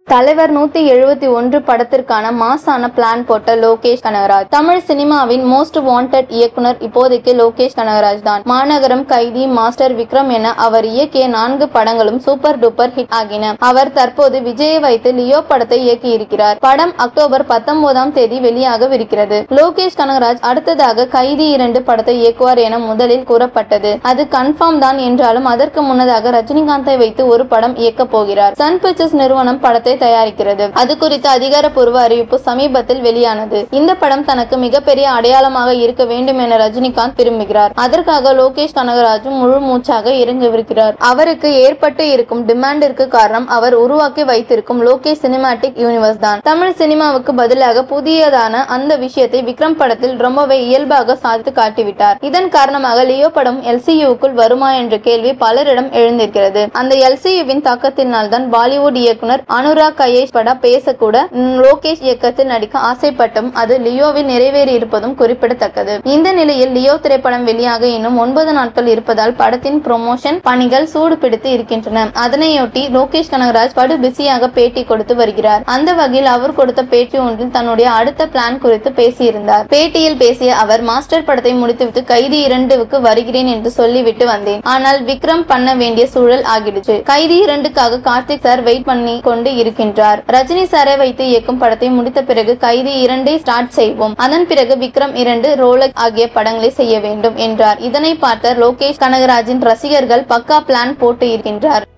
தலைவர் நூத்தி எழுபத்தி ஒன்று படத்திற்கான மாசான பிளான் போட்ட லோகேஷ் கனகராஜ் தமிழ் சினிமாவின் மோஸ்ட் வாண்டட் இயக்குனர் இப்போதைக்கு லோகேஷ் கனகராஜ் தான் மாநகரம் கைதி மாஸ்டர் விக்ரம் என அவர் இயக்கிய நான்கு படங்களும் சூப்பர் டூப்பர் ஹிட் ஆகின அவர் தற்போது விஜயை வைத்து லியோ படத்தை இயக்கியிருக்கிறார் படம் அக்டோபர் பத்தொன்பதாம் தேதி வெளியாகவிருக்கிறது லோகேஷ் கனகராஜ் அடுத்ததாக கைதி இரண்டு படத்தை இயக்குவார் என முதலில் கூறப்பட்டது அது கன்ஃபார்ம் தான் என்றாலும் அதற்கு முன்னதாக ரஜினிகாந்தை வைத்து ஒரு படம் இயக்கப் போகிறார் சன் பிக்சர்ஸ் நிறுவனம் படத்தை தயாரிக்கிறது அது குறித்த அதிகாரப்பூர்வ அறிவிப்பு சமீபத்தில் வெளியானது இந்த படம் தனக்கு மிகப்பெரிய அடையாளமாக இருக்க வேண்டும் என ரஜினிகாந்த் விரும்புகிறார் அதற்காக லோகேஷ் கனகராஜும் முழு மூச்சாக இறங்கிவிருக்கிறார் அவருக்கு ஏற்பட்டு இருக்கும் டிமாண்டிற்கு காரணம் அவர் உருவாக்கி வைத்திருக்கும் லோகேஷ் சினிமாட்டிக் யூனிவர்ஸ் தான் தமிழ் சினிமாவுக்கு பதிலாக புதியதான அந்த விஷயத்தை விக்ரம் படத்தில் ரொம்பவே இயல்பாக சாதித்து காட்டிவிட்டார் இதன் காரணமாக லியோ படம் எல்சியுக்குள் வருமா என்ற கேள்வி பலரிடம் எழுந்திருக்கிறது அந்த எல்சியுவின் தாக்கத்தினால் தான் பாலிவுட் இயக்குனர் அனுராக் கயேஷ் பட பேசக்கூட ம், லோகேஷ் இயக்கத்தில் நடிக்க ஆசைப்பட்டும் அது லியோவில் நிறைவேறி இருப்பதும் குறிப்பிடத்தக்கது இந்த நிலையில் லியோ திரைப்படம் வெளியாக இன்னும் ஒன்பது நாட்கள் இருப்பதால் படத்தின் ப்ரொமோஷன் பணிகள் சூடு பிடித்து இருக்கின்றன அதனையொட்டி லோகேஷ் கனகராஜ் படு பிஸியாக பேட்டி கொடுத்து வருகிறார் அந்த வகையில் அவர் கொடுத்த பேட்டி ஒன்றில் தன்னுடைய அடுத்த பிளான் குறித்து பேசியிருந்தார் பேட்டியில் பேசிய அவர் மாஸ்டர் படத்தை முடித்துவிட்டு கைதி இரண்டுக்கு வருகிறேன் என்று சொல்லிவிட்டு வந்தேன் ஆனால் விக்ரம் பண்ண வேண்டிய சூழல் ஆகிடுச்சு கைதி இரண்டுக்காக கார்த்திக் சார் வெயிட் பண்ணி கொண்டு இருக்கின்றார் ரஜினி சாரை வைத்து இயக்கும் படத்தை முடித்த பிறகு கைதி இரண்டை ஸ்டார்ட் செய்வோம் அதன் பிறகு விக்ரம் இரண்டு ரோலக் ஆகிய படங்களை செய்ய வேண்டும் என்றார் இதனை பார்த்த லோகேஷ் கனகராஜின் ரசிகர்கள் பக்கா பிளான் போட்டு இருக்கின்றார்